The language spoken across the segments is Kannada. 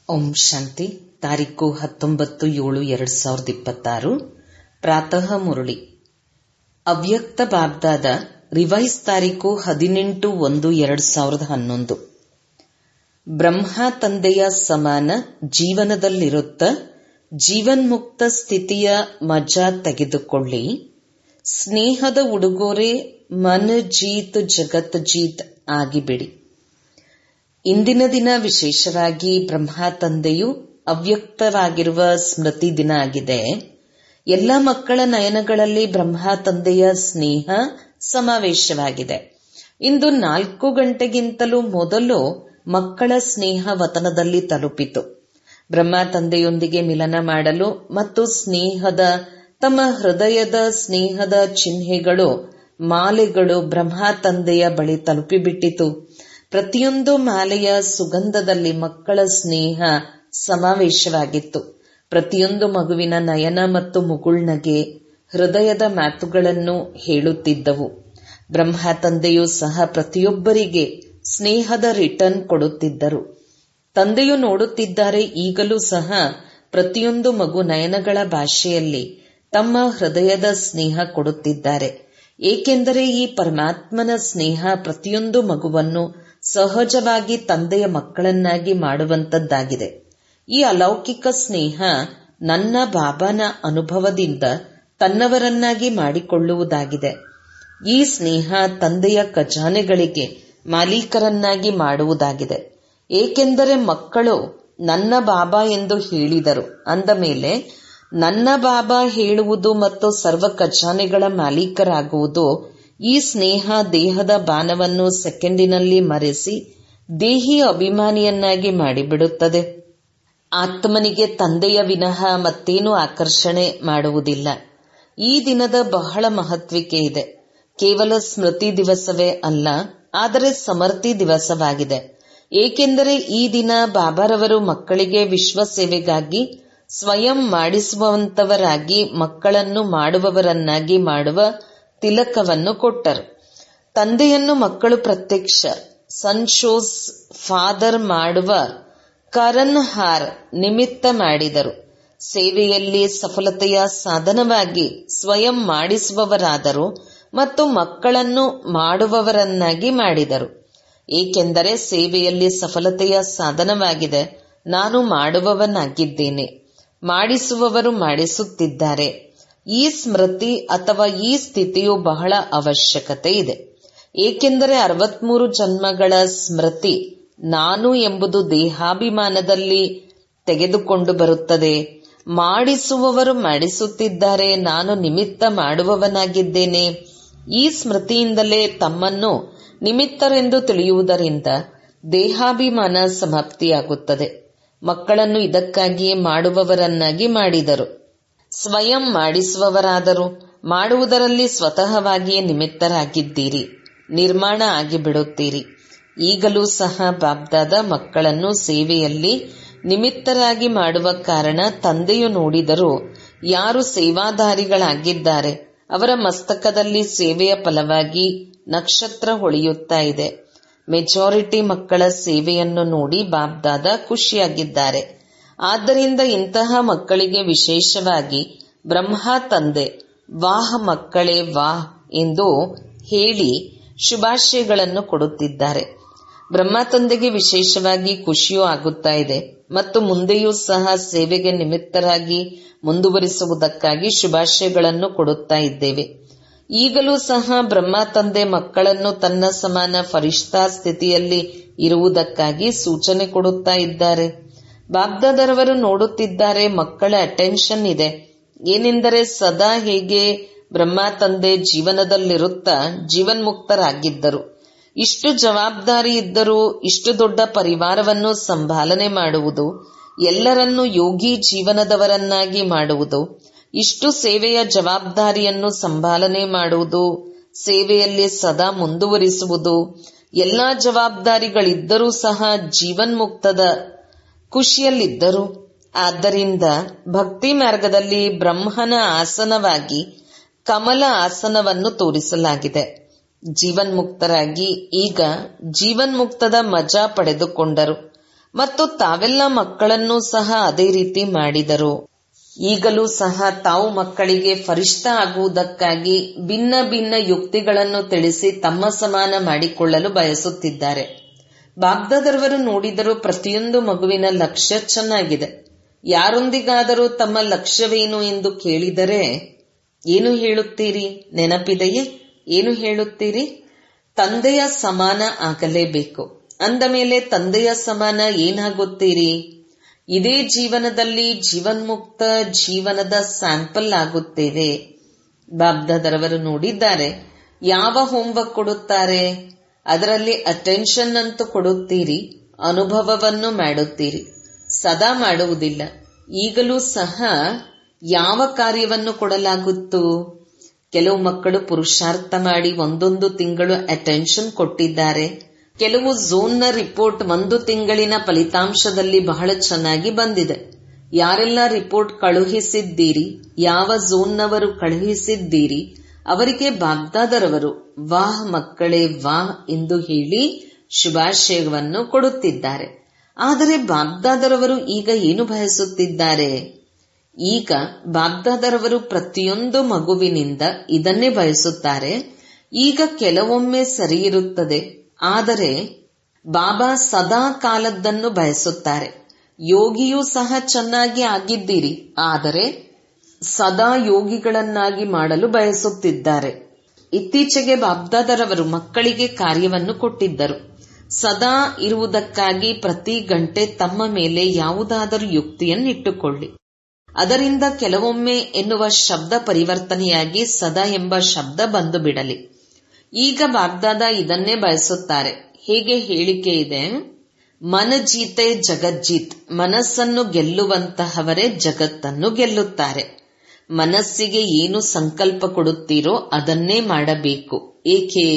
ಓಂ ಶಾಂತಿ ತಾರೀಕು ಹತ್ತೊಂಬತ್ತು ಏಳು ಎರಡ್ ಸಾವಿರದ ಇಪ್ಪತ್ತಾರು ಪ್ರಾತಃ ಮುರಳಿ ಅವ್ಯಕ್ತ ಬಾಬ್ದಾದ ರಿವೈಸ್ ತಾರೀಕು ಹದಿನೆಂಟು ಒಂದು ಎರಡ್ ಸಾವಿರದ ಹನ್ನೊಂದು ಬ್ರಹ್ಮ ತಂದೆಯ ಸಮಾನ ಜೀವನದಲ್ಲಿರುತ್ತ ಜೀವನ್ಮುಕ್ತ ಸ್ಥಿತಿಯ ಮಜಾ ತೆಗೆದುಕೊಳ್ಳಿ ಸ್ನೇಹದ ಉಡುಗೊರೆ ಮನ್ ಜೀತ್ ಜಗತ್ ಜೀತ್ ಆಗಿಬಿಡಿ ಇಂದಿನ ದಿನ ವಿಶೇಷವಾಗಿ ಬ್ರಹ್ಮ ತಂದೆಯು ಅವ್ಯಕ್ತವಾಗಿರುವ ಸ್ಮೃತಿ ದಿನ ಆಗಿದೆ ಎಲ್ಲ ಮಕ್ಕಳ ನಯನಗಳಲ್ಲಿ ಬ್ರಹ್ಮ ತಂದೆಯ ಸ್ನೇಹ ಸಮಾವೇಶವಾಗಿದೆ ಇಂದು ನಾಲ್ಕು ಗಂಟೆಗಿಂತಲೂ ಮೊದಲು ಮಕ್ಕಳ ಸ್ನೇಹ ವತನದಲ್ಲಿ ತಲುಪಿತು ಬ್ರಹ್ಮ ತಂದೆಯೊಂದಿಗೆ ಮಿಲನ ಮಾಡಲು ಮತ್ತು ಸ್ನೇಹದ ತಮ್ಮ ಹೃದಯದ ಸ್ನೇಹದ ಚಿಹ್ನೆಗಳು ಮಾಲೆಗಳು ಬ್ರಹ್ಮ ತಂದೆಯ ಬಳಿ ತಲುಪಿಬಿಟ್ಟಿತು ಪ್ರತಿಯೊಂದು ಮಾಲೆಯ ಸುಗಂಧದಲ್ಲಿ ಮಕ್ಕಳ ಸ್ನೇಹ ಸಮಾವೇಶವಾಗಿತ್ತು ಪ್ರತಿಯೊಂದು ಮಗುವಿನ ನಯನ ಮತ್ತು ಮುಗುಳ್ನಗೆ ಹೃದಯದ ಮಾತುಗಳನ್ನು ಹೇಳುತ್ತಿದ್ದವು ಬ್ರಹ್ಮ ತಂದೆಯೂ ಸಹ ಪ್ರತಿಯೊಬ್ಬರಿಗೆ ಸ್ನೇಹದ ರಿಟರ್ನ್ ಕೊಡುತ್ತಿದ್ದರು ತಂದೆಯು ನೋಡುತ್ತಿದ್ದಾರೆ ಈಗಲೂ ಸಹ ಪ್ರತಿಯೊಂದು ಮಗು ನಯನಗಳ ಭಾಷೆಯಲ್ಲಿ ತಮ್ಮ ಹೃದಯದ ಸ್ನೇಹ ಕೊಡುತ್ತಿದ್ದಾರೆ ಏಕೆಂದರೆ ಈ ಪರಮಾತ್ಮನ ಸ್ನೇಹ ಪ್ರತಿಯೊಂದು ಮಗುವನ್ನು ಸಹಜವಾಗಿ ತಂದೆಯ ಮಕ್ಕಳನ್ನಾಗಿ ಮಾಡುವಂತದ್ದಾಗಿದೆ ಈ ಅಲೌಕಿಕ ಸ್ನೇಹ ನನ್ನ ಬಾಬಾನ ಅನುಭವದಿಂದ ತನ್ನವರನ್ನಾಗಿ ಮಾಡಿಕೊಳ್ಳುವುದಾಗಿದೆ ಈ ಸ್ನೇಹ ತಂದೆಯ ಖಜಾನೆಗಳಿಗೆ ಮಾಲೀಕರನ್ನಾಗಿ ಮಾಡುವುದಾಗಿದೆ ಏಕೆಂದರೆ ಮಕ್ಕಳು ನನ್ನ ಬಾಬಾ ಎಂದು ಹೇಳಿದರು ಅಂದ ಮೇಲೆ ನನ್ನ ಬಾಬಾ ಹೇಳುವುದು ಮತ್ತು ಸರ್ವ ಖಜಾನೆಗಳ ಮಾಲೀಕರಾಗುವುದು ಈ ಸ್ನೇಹ ದೇಹದ ಬಾಣವನ್ನು ಸೆಕೆಂಡಿನಲ್ಲಿ ಮರೆಸಿ ದೇಹಿ ಅಭಿಮಾನಿಯನ್ನಾಗಿ ಮಾಡಿಬಿಡುತ್ತದೆ ಆತ್ಮನಿಗೆ ತಂದೆಯ ವಿನಃ ಮತ್ತೇನು ಆಕರ್ಷಣೆ ಮಾಡುವುದಿಲ್ಲ ಈ ದಿನದ ಬಹಳ ಮಹತ್ವಿಕೆ ಇದೆ ಕೇವಲ ಸ್ಮೃತಿ ದಿವಸವೇ ಅಲ್ಲ ಆದರೆ ಸಮರ್ಥಿ ದಿವಸವಾಗಿದೆ ಏಕೆಂದರೆ ಈ ದಿನ ಬಾಬಾರವರು ಮಕ್ಕಳಿಗೆ ವಿಶ್ವ ಸೇವೆಗಾಗಿ ಸ್ವಯಂ ಮಾಡಿಸುವಂತವರಾಗಿ ಮಕ್ಕಳನ್ನು ಮಾಡುವವರನ್ನಾಗಿ ಮಾಡುವ ತಿಲಕವನ್ನು ಕೊಟ್ಟರು ತಂದೆಯನ್ನು ಮಕ್ಕಳು ಪ್ರತ್ಯಕ್ಷ ಸನ್ಶೋಸ್ ಫಾದರ್ ಮಾಡುವ ಕರನ್ ಹಾರ್ ನಿಮಿತ್ತ ಮಾಡಿದರು ಸೇವೆಯಲ್ಲಿ ಸಫಲತೆಯ ಸಾಧನವಾಗಿ ಸ್ವಯಂ ಮಾಡಿಸುವವರಾದರು ಮತ್ತು ಮಕ್ಕಳನ್ನು ಮಾಡುವವರನ್ನಾಗಿ ಮಾಡಿದರು ಏಕೆಂದರೆ ಸೇವೆಯಲ್ಲಿ ಸಫಲತೆಯ ಸಾಧನವಾಗಿದೆ ನಾನು ಮಾಡುವವನಾಗಿದ್ದೇನೆ ಮಾಡಿಸುವವರು ಮಾಡಿಸುತ್ತಿದ್ದಾರೆ ಈ ಸ್ಮೃತಿ ಅಥವಾ ಈ ಸ್ಥಿತಿಯು ಬಹಳ ಅವಶ್ಯಕತೆ ಇದೆ ಏಕೆಂದರೆ ಅರವತ್ಮೂರು ಜನ್ಮಗಳ ಸ್ಮೃತಿ ನಾನು ಎಂಬುದು ದೇಹಾಭಿಮಾನದಲ್ಲಿ ತೆಗೆದುಕೊಂಡು ಬರುತ್ತದೆ ಮಾಡಿಸುವವರು ಮಾಡಿಸುತ್ತಿದ್ದಾರೆ ನಾನು ನಿಮಿತ್ತ ಮಾಡುವವನಾಗಿದ್ದೇನೆ ಈ ಸ್ಮೃತಿಯಿಂದಲೇ ತಮ್ಮನ್ನು ನಿಮಿತ್ತರೆಂದು ತಿಳಿಯುವುದರಿಂದ ದೇಹಾಭಿಮಾನ ಸಮಾಪ್ತಿಯಾಗುತ್ತದೆ ಮಕ್ಕಳನ್ನು ಇದಕ್ಕಾಗಿಯೇ ಮಾಡುವವರನ್ನಾಗಿ ಮಾಡಿದರು ಸ್ವಯಂ ಮಾಡಿಸುವವರಾದರು ಮಾಡುವುದರಲ್ಲಿ ಸ್ವತಃವಾಗಿಯೇ ನಿಮಿತ್ತರಾಗಿದ್ದೀರಿ ನಿರ್ಮಾಣ ಆಗಿಬಿಡುತ್ತೀರಿ ಈಗಲೂ ಸಹ ಬಾಬ್ದಾದ ಮಕ್ಕಳನ್ನು ಸೇವೆಯಲ್ಲಿ ನಿಮಿತ್ತರಾಗಿ ಮಾಡುವ ಕಾರಣ ತಂದೆಯು ನೋಡಿದರೂ ಯಾರು ಸೇವಾಧಾರಿಗಳಾಗಿದ್ದಾರೆ ಅವರ ಮಸ್ತಕದಲ್ಲಿ ಸೇವೆಯ ಫಲವಾಗಿ ನಕ್ಷತ್ರ ಹೊಳೆಯುತ್ತಾ ಇದೆ ಮೆಜಾರಿಟಿ ಮಕ್ಕಳ ಸೇವೆಯನ್ನು ನೋಡಿ ಬಾಬ್ದಾದ ಖುಷಿಯಾಗಿದ್ದಾರೆ ಆದ್ದರಿಂದ ಇಂತಹ ಮಕ್ಕಳಿಗೆ ವಿಶೇಷವಾಗಿ ಬ್ರಹ್ಮ ತಂದೆ ವಾಹ್ ಮಕ್ಕಳೇ ವಾಹ್ ಎಂದು ಹೇಳಿ ಶುಭಾಶಯಗಳನ್ನು ಕೊಡುತ್ತಿದ್ದಾರೆ ಬ್ರಹ್ಮ ತಂದೆಗೆ ವಿಶೇಷವಾಗಿ ಖುಷಿಯೂ ಆಗುತ್ತಾ ಇದೆ ಮತ್ತು ಮುಂದೆಯೂ ಸಹ ಸೇವೆಗೆ ನಿಮಿತ್ತರಾಗಿ ಮುಂದುವರಿಸುವುದಕ್ಕಾಗಿ ಶುಭಾಶಯಗಳನ್ನು ಕೊಡುತ್ತಾ ಇದ್ದೇವೆ ಈಗಲೂ ಸಹ ಬ್ರಹ್ಮ ತಂದೆ ಮಕ್ಕಳನ್ನು ತನ್ನ ಸಮಾನ ಫರಿಷ್ಠಾ ಸ್ಥಿತಿಯಲ್ಲಿ ಇರುವುದಕ್ಕಾಗಿ ಸೂಚನೆ ಕೊಡುತ್ತಾ ಇದ್ದಾರೆ ಬಾಬ್ದಾದರವರು ನೋಡುತ್ತಿದ್ದಾರೆ ಮಕ್ಕಳ ಅಟೆನ್ಷನ್ ಇದೆ ಏನೆಂದರೆ ಸದಾ ಹೇಗೆ ಬ್ರಹ್ಮ ತಂದೆ ಜೀವನದಲ್ಲಿರುತ್ತಾ ಜೀವನ್ಮುಕ್ತರಾಗಿದ್ದರು ಇಷ್ಟು ಜವಾಬ್ದಾರಿ ಇದ್ದರೂ ಇಷ್ಟು ದೊಡ್ಡ ಪರಿವಾರವನ್ನು ಸಂಭಾಲನೆ ಮಾಡುವುದು ಎಲ್ಲರನ್ನೂ ಯೋಗಿ ಜೀವನದವರನ್ನಾಗಿ ಮಾಡುವುದು ಇಷ್ಟು ಸೇವೆಯ ಜವಾಬ್ದಾರಿಯನ್ನು ಸಂಭಾಲನೆ ಮಾಡುವುದು ಸೇವೆಯಲ್ಲಿ ಸದಾ ಮುಂದುವರಿಸುವುದು ಎಲ್ಲಾ ಜವಾಬ್ದಾರಿಗಳಿದ್ದರೂ ಸಹ ಜೀವನ್ಮುಕ್ತದ ಖುಷಿಯಲ್ಲಿದ್ದರು ಆದ್ದರಿಂದ ಭಕ್ತಿ ಮಾರ್ಗದಲ್ಲಿ ಬ್ರಹ್ಮನ ಆಸನವಾಗಿ ಕಮಲ ಆಸನವನ್ನು ತೋರಿಸಲಾಗಿದೆ ಜೀವನ್ಮುಕ್ತರಾಗಿ ಈಗ ಜೀವನ್ಮುಕ್ತದ ಮಜಾ ಪಡೆದುಕೊಂಡರು ಮತ್ತು ತಾವೆಲ್ಲ ಮಕ್ಕಳನ್ನೂ ಸಹ ಅದೇ ರೀತಿ ಮಾಡಿದರು ಈಗಲೂ ಸಹ ತಾವು ಮಕ್ಕಳಿಗೆ ಫರಿಷ್ಠ ಆಗುವುದಕ್ಕಾಗಿ ಭಿನ್ನ ಭಿನ್ನ ಯುಕ್ತಿಗಳನ್ನು ತಿಳಿಸಿ ತಮ್ಮ ಸಮಾನ ಮಾಡಿಕೊಳ್ಳಲು ಬಯಸುತ್ತಿದ್ದಾರೆ ಬಾಗ್ದಾದರವರು ನೋಡಿದರೂ ಪ್ರತಿಯೊಂದು ಮಗುವಿನ ಲಕ್ಷ್ಯ ಚೆನ್ನಾಗಿದೆ ಯಾರೊಂದಿಗಾದರೂ ತಮ್ಮ ಲಕ್ಷ್ಯವೇನು ಎಂದು ಕೇಳಿದರೆ ಏನು ಹೇಳುತ್ತೀರಿ ನೆನಪಿದೆಯೇ ಏನು ಹೇಳುತ್ತೀರಿ ತಂದೆಯ ಸಮಾನ ಆಗಲೇಬೇಕು ಅಂದ ಮೇಲೆ ತಂದೆಯ ಸಮಾನ ಏನಾಗುತ್ತೀರಿ ಇದೇ ಜೀವನದಲ್ಲಿ ಜೀವನ್ಮುಕ್ತ ಜೀವನದ ಸ್ಯಾಂಪಲ್ ಆಗುತ್ತೇವೆ ಬಾಬ್ದಾದರವರು ನೋಡಿದ್ದಾರೆ ಯಾವ ಹೋಮ್ವರ್ಕ್ ಕೊಡುತ್ತಾರೆ ಅದರಲ್ಲಿ ಅಟೆನ್ಷನ್ ಅಂತೂ ಕೊಡುತ್ತೀರಿ ಅನುಭವವನ್ನು ಮಾಡುತ್ತೀರಿ ಸದಾ ಮಾಡುವುದಿಲ್ಲ ಈಗಲೂ ಸಹ ಯಾವ ಕಾರ್ಯವನ್ನು ಕೊಡಲಾಗುತ್ತು ಕೆಲವು ಮಕ್ಕಳು ಪುರುಷಾರ್ಥ ಮಾಡಿ ಒಂದೊಂದು ತಿಂಗಳು ಅಟೆನ್ಷನ್ ಕೊಟ್ಟಿದ್ದಾರೆ ಕೆಲವು ಝೋನ್ನ ರಿಪೋರ್ಟ್ ಒಂದು ತಿಂಗಳಿನ ಫಲಿತಾಂಶದಲ್ಲಿ ಬಹಳ ಚೆನ್ನಾಗಿ ಬಂದಿದೆ ಯಾರೆಲ್ಲ ರಿಪೋರ್ಟ್ ಕಳುಹಿಸಿದ್ದೀರಿ ಯಾವ ಝೋನ್ನವರು ಕಳುಹಿಸಿದ್ದೀರಿ ಅವರಿಗೆ ಬಾಗ್ದಾದರವರು ವಾಹ್ ಮಕ್ಕಳೇ ವಾಹ್ ಎಂದು ಹೇಳಿ ಶುಭಾಶಯವನ್ನು ಕೊಡುತ್ತಿದ್ದಾರೆ ಆದರೆ ಬಾಗ್ದಾದರವರು ಈಗ ಏನು ಬಯಸುತ್ತಿದ್ದಾರೆ ಈಗ ಬಾಗ್ದಾದರವರು ಪ್ರತಿಯೊಂದು ಮಗುವಿನಿಂದ ಇದನ್ನೇ ಬಯಸುತ್ತಾರೆ ಈಗ ಕೆಲವೊಮ್ಮೆ ಸರಿ ಇರುತ್ತದೆ ಆದರೆ ಬಾಬಾ ಸದಾ ಕಾಲದ್ದನ್ನು ಬಯಸುತ್ತಾರೆ ಯೋಗಿಯೂ ಸಹ ಚೆನ್ನಾಗಿ ಆಗಿದ್ದೀರಿ ಆದರೆ ಸದಾ ಯೋಗಿಗಳನ್ನಾಗಿ ಮಾಡಲು ಬಯಸುತ್ತಿದ್ದಾರೆ ಇತ್ತೀಚೆಗೆ ಬಾಬ್ದಾದರವರು ಮಕ್ಕಳಿಗೆ ಕಾರ್ಯವನ್ನು ಕೊಟ್ಟಿದ್ದರು ಸದಾ ಇರುವುದಕ್ಕಾಗಿ ಪ್ರತಿ ಗಂಟೆ ತಮ್ಮ ಮೇಲೆ ಯಾವುದಾದರೂ ಯುಕ್ತಿಯನ್ನಿಟ್ಟುಕೊಳ್ಳಿ ಅದರಿಂದ ಕೆಲವೊಮ್ಮೆ ಎನ್ನುವ ಶಬ್ದ ಪರಿವರ್ತನೆಯಾಗಿ ಸದಾ ಎಂಬ ಶಬ್ದ ಬಂದು ಬಿಡಲಿ ಈಗ ಬಾಗ್ದಾದ ಇದನ್ನೇ ಬಯಸುತ್ತಾರೆ ಹೇಗೆ ಹೇಳಿಕೆ ಇದೆ ಮನ ಜೀತೆ ಜಗಜ್ಜೀತ್ ಮನಸ್ಸನ್ನು ಗೆಲ್ಲುವಂತಹವರೇ ಜಗತ್ತನ್ನು ಗೆಲ್ಲುತ್ತಾರೆ ಮನಸ್ಸಿಗೆ ಏನು ಸಂಕಲ್ಪ ಕೊಡುತ್ತೀರೋ ಅದನ್ನೇ ಮಾಡಬೇಕು ಏಕೆ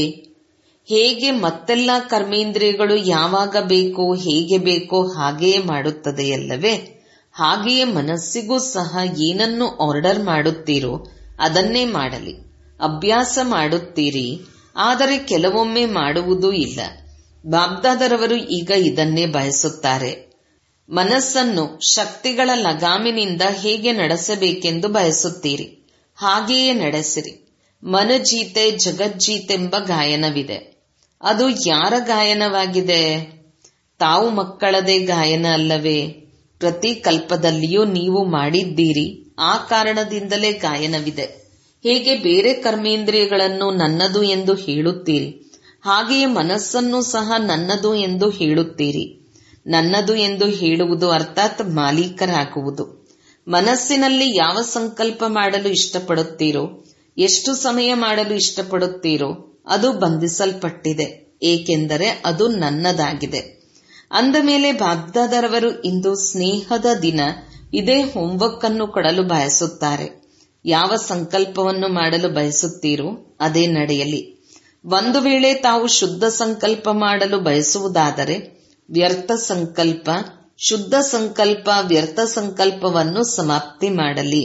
ಹೇಗೆ ಮತ್ತೆಲ್ಲ ಕರ್ಮೇಂದ್ರಿಯಗಳು ಯಾವಾಗ ಬೇಕೋ ಹೇಗೆ ಬೇಕೋ ಹಾಗೆಯೇ ಮಾಡುತ್ತದೆಯಲ್ಲವೇ ಹಾಗೆಯೇ ಮನಸ್ಸಿಗೂ ಸಹ ಏನನ್ನು ಆರ್ಡರ್ ಮಾಡುತ್ತೀರೋ ಅದನ್ನೇ ಮಾಡಲಿ ಅಭ್ಯಾಸ ಮಾಡುತ್ತೀರಿ ಆದರೆ ಕೆಲವೊಮ್ಮೆ ಮಾಡುವುದೂ ಇಲ್ಲ ಬಾಬ್ದಾದರವರು ಈಗ ಇದನ್ನೇ ಬಯಸುತ್ತಾರೆ ಮನಸ್ಸನ್ನು ಶಕ್ತಿಗಳ ಲಗಾಮಿನಿಂದ ಹೇಗೆ ನಡೆಸಬೇಕೆಂದು ಬಯಸುತ್ತೀರಿ ಹಾಗೆಯೇ ನಡೆಸಿರಿ ಮನಜೀತೆ ಜಗಜ್ಜೀತೆಂಬ ಗಾಯನವಿದೆ ಅದು ಯಾರ ಗಾಯನವಾಗಿದೆ ತಾವು ಮಕ್ಕಳದೇ ಗಾಯನ ಅಲ್ಲವೇ ಪ್ರತಿ ಕಲ್ಪದಲ್ಲಿಯೂ ನೀವು ಮಾಡಿದ್ದೀರಿ ಆ ಕಾರಣದಿಂದಲೇ ಗಾಯನವಿದೆ ಹೇಗೆ ಬೇರೆ ಕರ್ಮೇಂದ್ರಿಯಗಳನ್ನು ನನ್ನದು ಎಂದು ಹೇಳುತ್ತೀರಿ ಹಾಗೆಯೇ ಮನಸ್ಸನ್ನು ಸಹ ನನ್ನದು ಎಂದು ಹೇಳುತ್ತೀರಿ ನನ್ನದು ಎಂದು ಹೇಳುವುದು ಅರ್ಥಾತ್ ಮಾಲೀಕರಾಗುವುದು ಮನಸ್ಸಿನಲ್ಲಿ ಯಾವ ಸಂಕಲ್ಪ ಮಾಡಲು ಇಷ್ಟಪಡುತ್ತೀರೋ ಎಷ್ಟು ಸಮಯ ಮಾಡಲು ಇಷ್ಟಪಡುತ್ತೀರೋ ಅದು ಬಂಧಿಸಲ್ಪಟ್ಟಿದೆ ಏಕೆಂದರೆ ಅದು ನನ್ನದಾಗಿದೆ ಅಂದ ಮೇಲೆ ಬಾಗ್ದಾದರವರು ಇಂದು ಸ್ನೇಹದ ದಿನ ಇದೇ ಹೋಮ್ವರ್ಕ್ ಅನ್ನು ಕೊಡಲು ಬಯಸುತ್ತಾರೆ ಯಾವ ಸಂಕಲ್ಪವನ್ನು ಮಾಡಲು ಬಯಸುತ್ತೀರೋ ಅದೇ ನಡೆಯಲಿ ಒಂದು ವೇಳೆ ತಾವು ಶುದ್ಧ ಸಂಕಲ್ಪ ಮಾಡಲು ಬಯಸುವುದಾದರೆ ವ್ಯರ್ಥ ಸಂಕಲ್ಪ ಶುದ್ಧ ಸಂಕಲ್ಪ ವ್ಯರ್ಥ ಸಂಕಲ್ಪವನ್ನು ಸಮಾಪ್ತಿ ಮಾಡಲಿ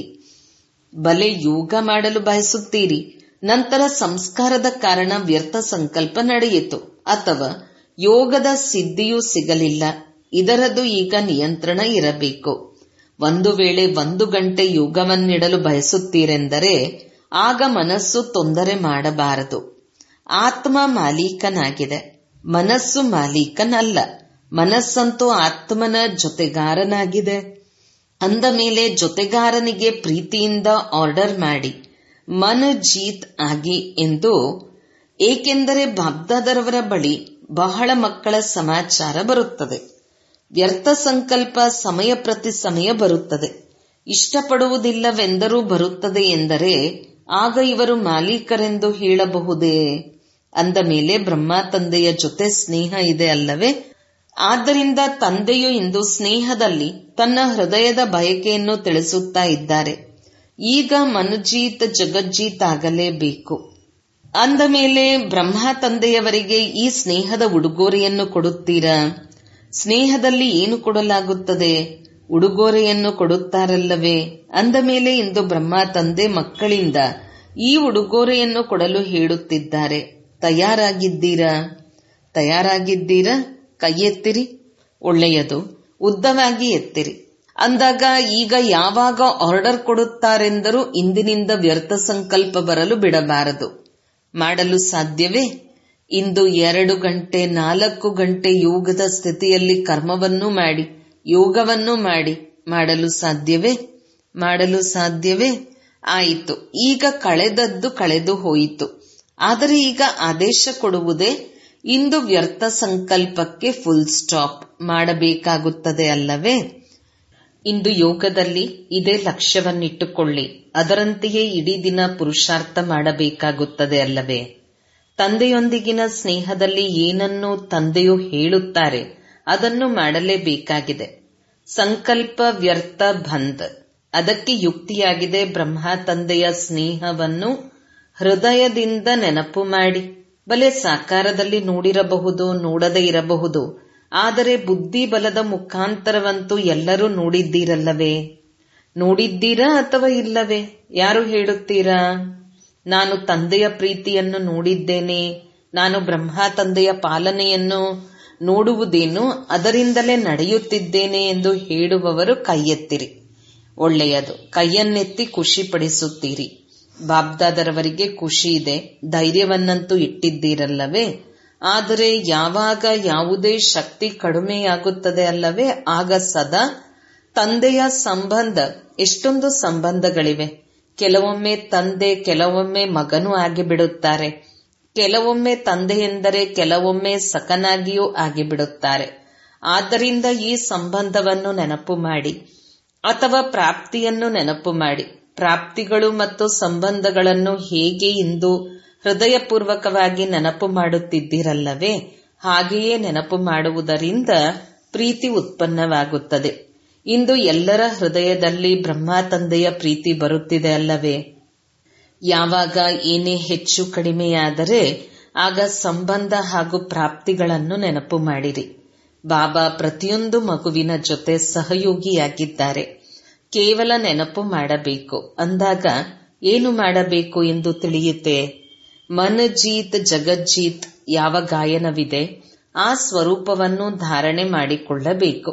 ಬಲೆ ಯೋಗ ಮಾಡಲು ಬಯಸುತ್ತೀರಿ ನಂತರ ಸಂಸ್ಕಾರದ ಕಾರಣ ವ್ಯರ್ಥ ಸಂಕಲ್ಪ ನಡೆಯಿತು ಅಥವಾ ಯೋಗದ ಸಿದ್ಧಿಯೂ ಸಿಗಲಿಲ್ಲ ಇದರದು ಈಗ ನಿಯಂತ್ರಣ ಇರಬೇಕು ಒಂದು ವೇಳೆ ಒಂದು ಗಂಟೆ ಯೋಗವನ್ನಿಡಲು ಬಯಸುತ್ತೀರೆಂದರೆ ಆಗ ಮನಸ್ಸು ತೊಂದರೆ ಮಾಡಬಾರದು ಆತ್ಮ ಮಾಲೀಕನಾಗಿದೆ ಮನಸ್ಸು ಮಾಲೀಕನಲ್ಲ ಮನಸ್ಸಂತೂ ಆತ್ಮನ ಜೊತೆಗಾರನಾಗಿದೆ ಅಂದ ಮೇಲೆ ಜೊತೆಗಾರನಿಗೆ ಪ್ರೀತಿಯಿಂದ ಆರ್ಡರ್ ಮಾಡಿ ಮನ ಜೀತ್ ಆಗಿ ಎಂದು ಏಕೆಂದರೆ ಬಾಬ್ದಾದರವರ ಬಳಿ ಬಹಳ ಮಕ್ಕಳ ಸಮಾಚಾರ ಬರುತ್ತದೆ ವ್ಯರ್ಥ ಸಂಕಲ್ಪ ಸಮಯ ಪ್ರತಿ ಸಮಯ ಬರುತ್ತದೆ ಇಷ್ಟಪಡುವುದಿಲ್ಲವೆಂದರೂ ಬರುತ್ತದೆ ಎಂದರೆ ಆಗ ಇವರು ಮಾಲೀಕರೆಂದು ಹೇಳಬಹುದೇ ಅಂದ ಮೇಲೆ ಬ್ರಹ್ಮ ತಂದೆಯ ಜೊತೆ ಸ್ನೇಹ ಇದೆ ಅಲ್ಲವೇ ಆದ್ದರಿಂದ ತಂದೆಯು ಇಂದು ಸ್ನೇಹದಲ್ಲಿ ತನ್ನ ಹೃದಯದ ಬಯಕೆಯನ್ನು ತಿಳಿಸುತ್ತಾ ಇದ್ದಾರೆ ಈಗ ಮನುಜೀತ್ ಜಗಜ್ಜೀತ್ ಆಗಲೇಬೇಕು ಅಂದ ಮೇಲೆ ಬ್ರಹ್ಮ ತಂದೆಯವರಿಗೆ ಈ ಸ್ನೇಹದ ಉಡುಗೊರೆಯನ್ನು ಕೊಡುತ್ತೀರಾ ಸ್ನೇಹದಲ್ಲಿ ಏನು ಕೊಡಲಾಗುತ್ತದೆ ಉಡುಗೊರೆಯನ್ನು ಕೊಡುತ್ತಾರಲ್ಲವೇ ಅಂದ ಮೇಲೆ ಇಂದು ಬ್ರಹ್ಮ ತಂದೆ ಮಕ್ಕಳಿಂದ ಈ ಉಡುಗೊರೆಯನ್ನು ಕೊಡಲು ಹೇಳುತ್ತಿದ್ದಾರೆ ತಯಾರಾಗಿದ್ದೀರಾ ತಯಾರಾಗಿದ್ದೀರಾ ಕೈ ಎತ್ತಿರಿ ಒಳ್ಳೆಯದು ಉದ್ದವಾಗಿ ಎತ್ತಿರಿ ಅಂದಾಗ ಈಗ ಯಾವಾಗ ಆರ್ಡರ್ ಕೊಡುತ್ತಾರೆಂದರೂ ಇಂದಿನಿಂದ ವ್ಯರ್ಥ ಸಂಕಲ್ಪ ಬರಲು ಬಿಡಬಾರದು ಮಾಡಲು ಸಾಧ್ಯವೇ ಇಂದು ಎರಡು ಗಂಟೆ ನಾಲ್ಕು ಗಂಟೆ ಯೋಗದ ಸ್ಥಿತಿಯಲ್ಲಿ ಕರ್ಮವನ್ನು ಮಾಡಿ ಯೋಗವನ್ನು ಮಾಡಿ ಮಾಡಲು ಸಾಧ್ಯವೇ ಮಾಡಲು ಸಾಧ್ಯವೇ ಆಯಿತು ಈಗ ಕಳೆದದ್ದು ಕಳೆದು ಹೋಯಿತು ಆದರೆ ಈಗ ಆದೇಶ ಕೊಡುವುದೇ ಇಂದು ವ್ಯರ್ಥ ಸಂಕಲ್ಪಕ್ಕೆ ಫುಲ್ ಸ್ಟಾಪ್ ಮಾಡಬೇಕಾಗುತ್ತದೆ ಅಲ್ಲವೇ ಇಂದು ಯೋಗದಲ್ಲಿ ಇದೇ ಲಕ್ಷ್ಯವನ್ನಿಟ್ಟುಕೊಳ್ಳಿ ಅದರಂತೆಯೇ ಇಡೀ ದಿನ ಪುರುಷಾರ್ಥ ಮಾಡಬೇಕಾಗುತ್ತದೆ ಅಲ್ಲವೇ ತಂದೆಯೊಂದಿಗಿನ ಸ್ನೇಹದಲ್ಲಿ ಏನನ್ನು ತಂದೆಯು ಹೇಳುತ್ತಾರೆ ಅದನ್ನು ಮಾಡಲೇಬೇಕಾಗಿದೆ ಸಂಕಲ್ಪ ವ್ಯರ್ಥ ಬಂದ್ ಅದಕ್ಕೆ ಯುಕ್ತಿಯಾಗಿದೆ ಬ್ರಹ್ಮ ತಂದೆಯ ಸ್ನೇಹವನ್ನು ಹೃದಯದಿಂದ ನೆನಪು ಮಾಡಿ ಬಲೆ ಸಾಕಾರದಲ್ಲಿ ನೋಡಿರಬಹುದು ನೋಡದೇ ಇರಬಹುದು ಆದರೆ ಬುದ್ಧಿ ಬಲದ ಮುಖಾಂತರವಂತೂ ಎಲ್ಲರೂ ನೋಡಿದ್ದೀರಲ್ಲವೇ ನೋಡಿದ್ದೀರಾ ಅಥವಾ ಇಲ್ಲವೇ ಯಾರು ಹೇಳುತ್ತೀರಾ ನಾನು ತಂದೆಯ ಪ್ರೀತಿಯನ್ನು ನೋಡಿದ್ದೇನೆ ನಾನು ಬ್ರಹ್ಮ ತಂದೆಯ ಪಾಲನೆಯನ್ನು ನೋಡುವುದೇನು ಅದರಿಂದಲೇ ನಡೆಯುತ್ತಿದ್ದೇನೆ ಎಂದು ಹೇಳುವವರು ಕೈಯೆತ್ತಿರಿ ಒಳ್ಳೆಯದು ಕೈಯನ್ನೆತ್ತಿ ಖುಷಿ ಪಡಿಸುತ್ತೀರಿ ಬಾಬ್ದಾದರವರಿಗೆ ಖುಷಿ ಇದೆ ಧೈರ್ಯವನ್ನಂತೂ ಇಟ್ಟಿದ್ದೀರಲ್ಲವೇ ಆದರೆ ಯಾವಾಗ ಯಾವುದೇ ಶಕ್ತಿ ಕಡಿಮೆಯಾಗುತ್ತದೆ ಅಲ್ಲವೇ ಆಗ ಸದಾ ತಂದೆಯ ಸಂಬಂಧ ಎಷ್ಟೊಂದು ಸಂಬಂಧಗಳಿವೆ ಕೆಲವೊಮ್ಮೆ ತಂದೆ ಕೆಲವೊಮ್ಮೆ ಮಗನೂ ಆಗಿಬಿಡುತ್ತಾರೆ ಕೆಲವೊಮ್ಮೆ ತಂದೆ ಎಂದರೆ ಕೆಲವೊಮ್ಮೆ ಸಕನಾಗಿಯೂ ಆಗಿಬಿಡುತ್ತಾರೆ ಆದ್ದರಿಂದ ಈ ಸಂಬಂಧವನ್ನು ನೆನಪು ಮಾಡಿ ಅಥವಾ ಪ್ರಾಪ್ತಿಯನ್ನು ನೆನಪು ಮಾಡಿ ಪ್ರಾಪ್ತಿಗಳು ಮತ್ತು ಸಂಬಂಧಗಳನ್ನು ಹೇಗೆ ಇಂದು ಹೃದಯಪೂರ್ವಕವಾಗಿ ನೆನಪು ಮಾಡುತ್ತಿದ್ದೀರಲ್ಲವೇ ಹಾಗೆಯೇ ನೆನಪು ಮಾಡುವುದರಿಂದ ಪ್ರೀತಿ ಉತ್ಪನ್ನವಾಗುತ್ತದೆ ಇಂದು ಎಲ್ಲರ ಹೃದಯದಲ್ಲಿ ಬ್ರಹ್ಮ ತಂದೆಯ ಪ್ರೀತಿ ಬರುತ್ತಿದೆ ಅಲ್ಲವೇ ಯಾವಾಗ ಏನೇ ಹೆಚ್ಚು ಕಡಿಮೆಯಾದರೆ ಆಗ ಸಂಬಂಧ ಹಾಗೂ ಪ್ರಾಪ್ತಿಗಳನ್ನು ನೆನಪು ಮಾಡಿರಿ ಬಾಬಾ ಪ್ರತಿಯೊಂದು ಮಗುವಿನ ಜೊತೆ ಸಹಯೋಗಿಯಾಗಿದ್ದಾರೆ ಕೇವಲ ನೆನಪು ಮಾಡಬೇಕು ಅಂದಾಗ ಏನು ಮಾಡಬೇಕು ಎಂದು ತಿಳಿಯುತ್ತೆ ಮನ ಜೀತ್ ಜಗಜ್ಜೀತ್ ಯಾವ ಗಾಯನವಿದೆ ಆ ಸ್ವರೂಪವನ್ನು ಧಾರಣೆ ಮಾಡಿಕೊಳ್ಳಬೇಕು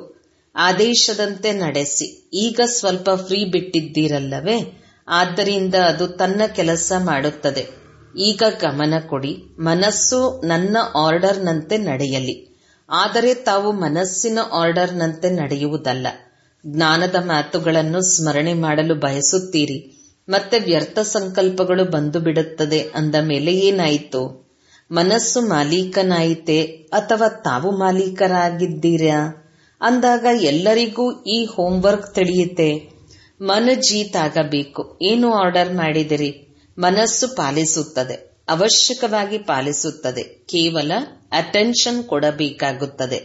ಆದೇಶದಂತೆ ನಡೆಸಿ ಈಗ ಸ್ವಲ್ಪ ಫ್ರೀ ಬಿಟ್ಟಿದ್ದೀರಲ್ಲವೇ ಆದ್ದರಿಂದ ಅದು ತನ್ನ ಕೆಲಸ ಮಾಡುತ್ತದೆ ಈಗ ಗಮನ ಕೊಡಿ ಮನಸ್ಸು ನನ್ನ ಆರ್ಡರ್ನಂತೆ ನಡೆಯಲಿ ಆದರೆ ತಾವು ಮನಸ್ಸಿನ ಆರ್ಡರ್ನಂತೆ ನಡೆಯುವುದಲ್ಲ ಜ್ಞಾನದ ಮಾತುಗಳನ್ನು ಸ್ಮರಣೆ ಮಾಡಲು ಬಯಸುತ್ತೀರಿ ಮತ್ತೆ ವ್ಯರ್ಥ ಸಂಕಲ್ಪಗಳು ಬಂದು ಬಿಡುತ್ತದೆ ಅಂದ ಮೇಲೆ ಏನಾಯಿತು ಮನಸ್ಸು ಮಾಲೀಕನಾಯಿತೆ ಅಥವಾ ತಾವು ಮಾಲೀಕರಾಗಿದ್ದೀರಾ ಅಂದಾಗ ಎಲ್ಲರಿಗೂ ಈ ಹೋಂವರ್ಕ್ ತಿಳಿಯುತ್ತೆ ಮನ ಜೀತ್ ಆಗಬೇಕು ಏನು ಆರ್ಡರ್ ಮಾಡಿದಿರಿ ಮನಸ್ಸು ಪಾಲಿಸುತ್ತದೆ ಅವಶ್ಯಕವಾಗಿ ಪಾಲಿಸುತ್ತದೆ ಕೇವಲ ಅಟೆನ್ಷನ್ ಕೊಡಬೇಕಾಗುತ್ತದೆ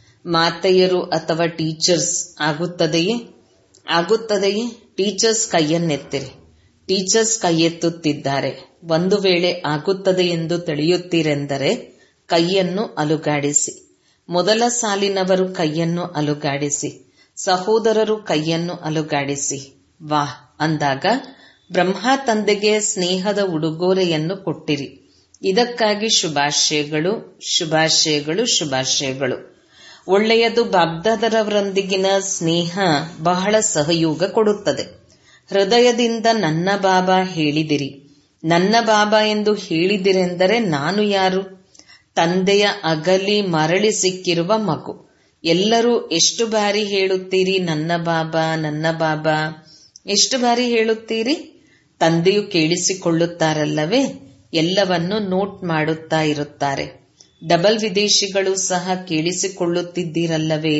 ಮಾತೆಯರು ಅಥವಾ ಟೀಚರ್ಸ್ ಆಗುತ್ತದೆಯೇ ಆಗುತ್ತದೆಯೇ ಟೀಚರ್ಸ್ ಕೈಯನ್ನೆತ್ತಿರಿ ಟೀಚರ್ಸ್ ಕೈಯೆತ್ತುತ್ತಿದ್ದಾರೆ ಒಂದು ವೇಳೆ ಆಗುತ್ತದೆ ಎಂದು ತಿಳಿಯುತ್ತೀರೆಂದರೆ ಕೈಯನ್ನು ಅಲುಗಾಡಿಸಿ ಮೊದಲ ಸಾಲಿನವರು ಕೈಯನ್ನು ಅಲುಗಾಡಿಸಿ ಸಹೋದರರು ಕೈಯನ್ನು ಅಲುಗಾಡಿಸಿ ವಾಹ್ ಅಂದಾಗ ಬ್ರಹ್ಮ ತಂದೆಗೆ ಸ್ನೇಹದ ಉಡುಗೊರೆಯನ್ನು ಕೊಟ್ಟಿರಿ ಇದಕ್ಕಾಗಿ ಶುಭಾಶಯಗಳು ಶುಭಾಶಯಗಳು ಶುಭಾಶಯಗಳು ಒಳ್ಳೆಯದು ಬಾಬ್ದಾದರವರೊಂದಿಗಿನ ಸ್ನೇಹ ಬಹಳ ಸಹಯೋಗ ಕೊಡುತ್ತದೆ ಹೃದಯದಿಂದ ನನ್ನ ಬಾಬಾ ಹೇಳಿದಿರಿ ನನ್ನ ಬಾಬಾ ಎಂದು ಹೇಳಿದಿರೆಂದರೆ ನಾನು ಯಾರು ತಂದೆಯ ಅಗಲಿ ಮರಳಿ ಸಿಕ್ಕಿರುವ ಮಗು ಎಲ್ಲರೂ ಎಷ್ಟು ಬಾರಿ ಹೇಳುತ್ತೀರಿ ನನ್ನ ಬಾಬಾ ನನ್ನ ಬಾಬಾ ಎಷ್ಟು ಬಾರಿ ಹೇಳುತ್ತೀರಿ ತಂದೆಯು ಕೇಳಿಸಿಕೊಳ್ಳುತ್ತಾರಲ್ಲವೇ ಎಲ್ಲವನ್ನು ನೋಟ್ ಮಾಡುತ್ತಾ ಇರುತ್ತಾರೆ ಡಬಲ್ ವಿದೇಶಿಗಳು ಸಹ ಕೇಳಿಸಿಕೊಳ್ಳುತ್ತಿದ್ದೀರಲ್ಲವೇ